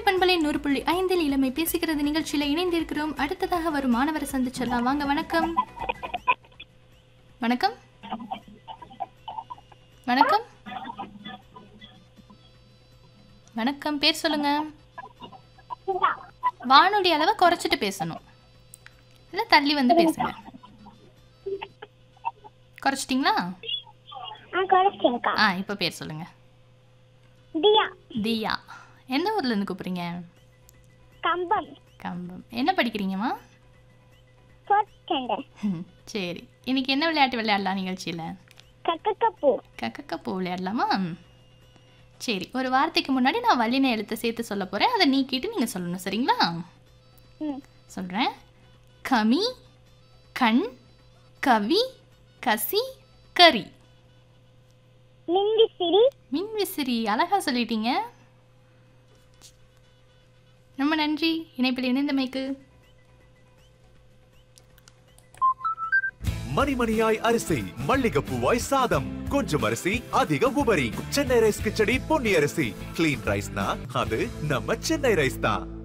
குமரி பண்பலை நூறு புள்ளி ஐந்தில் இளமை பேசுகிறது நிகழ்ச்சியில இணைந்திருக்கிறோம் அடுத்ததாக வரும் மாணவரை சந்திச்சிடலாம் வாங்க வணக்கம் வணக்கம் வணக்கம் வணக்கம் பேர் சொல்லுங்க வானொலி அளவை குறைச்சிட்டு பேசணும் இல்லை தள்ளி வந்து பேசுங்க குறைச்சிட்டிங்களா ஆ குறைச்சிங்கக்கா ஆ இப்போ பேர் சொல்லுங்க தியா தியா எந்த ஊர்ல இருந்து கூப்பிடுறீங்க கம்பம் கம்பம் என்ன படிக்கிறீங்கம்மா ஃபோர்த் ஸ்டாண்டர்ட் ம், சரி இன்னைக்கு என்ன விளையாட்டு விளையாடலாம் நிகழ்ச்சியில் கக்கக்கப்பூ கக்கக்கப்பூ விளையாடலாமா சரி ஒரு வார்த்தைக்கு முன்னாடி நான் வல்லின எழுத்தை சேர்த்து சொல்ல போகிறேன் அதை நீக்கிட்டு நீங்கள் சொல்லணும் சரிங்களா ம் சொல்கிறேன் கமி கண் கவி கசி கரி மின்விசிறி மின் விசிறி அழகா சொல்லிட்டீங்க ரொம்ப நன்றி இணைப்பில் இணைந்தமைக்கு மணிமணியாய் அரிசி மல்லிகைப்பூவாய் சாதம் கொஞ்சம் அரிசி அதிக உபரி சென்னை ரைஸ் கிச்சடி பொன்னி அரிசி கிளீன் ரைஸ்னா அது நம்ம சென்னை ரைஸ் தான்